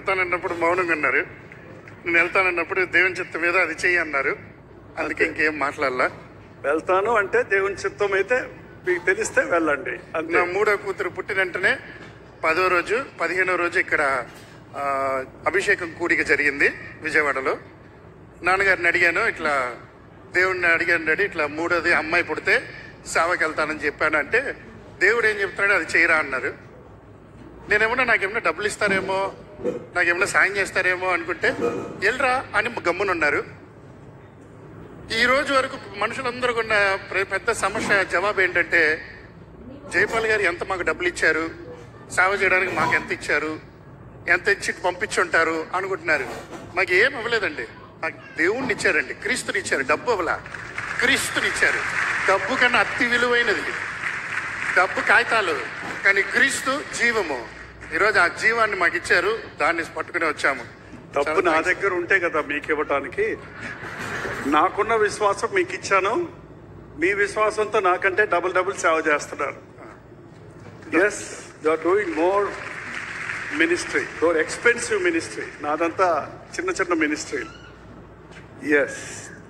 పెడతానన్నప్పుడు మౌనంగా ఉన్నారు నేను వెళ్తానన్నప్పుడు దేవుని చిత్తం మీద అది చెయ్యి అన్నారు అందుకే ఇంకేం మాట్లాడలా వెళ్తాను అంటే దేవుని చిత్తం అయితే మీకు తెలిస్తే వెళ్ళండి అంతే నా మూడో కూతురు పుట్టిన వెంటనే పదో రోజు పదిహేనో రోజు ఇక్కడ ఆ, అభిషేకం కూడిక జరిగింది విజయవాడలో నాన్నగారిని అడిగాను ఇట్లా దేవుడిని అడిగాను డాడీ ఇట్లా మూడోది అమ్మాయి పుడితే సేవకి వెళ్తానని చెప్పాను అంటే దేవుడు ఏం చెప్తున్నాడో అది చేయరా అన్నారు నేనేమన్నా నాకేమన్నా డబ్బులు ఇస్తారేమో నాకేమన్నా సాయం చేస్తారేమో అనుకుంటే వెళ్ళరా అని గమ్మునున్నారు ఈ రోజు వరకు మనుషులందరూ ఉన్న ప్ర- పెద్ద సమస్య జవాబు ఏంటంటే జైపాల్ గారు ఎంత మాకు డబ్బులు ఇచ్చారు సేవ చేయడానికి మాకు ఎంత ఇచ్చారు ఎంత ఇచ్చి పంపించుంటారు అనుకుంటున్నారు మాకు ఏం ఇవ్వలేదండి మాకు దేవుణ్ణి ఇచ్చారండి క్రీస్తుని ఇచ్చారు డబ్బు ఇవ్వలా క్రీస్తుని ఇచ్చారు డబ్బు కన్నా అతి విలువైనది డబ్బు కాగితాలు కానీ క్రీస్తు జీవము ఈరోజు ఆ జీవాన్ని మాకు ఇచ్చారు దాన్ని పట్టుకుని వచ్చాము డబ్బు చాలా నా thanks. దగ్గర ఉంటే కదా మీకు ఇవ్వటానికి నాకున్న విశ్వాసం మీకు ఇచ్చాను మీ విశ్వాసంతో నాకంటే డబుల్ డబుల్ సేవ చేస్తున్నారు yes you are doing more ministry more expensive ministry నాదంతా చిన్న చిన్న మినిస్ట్రీ ఎస్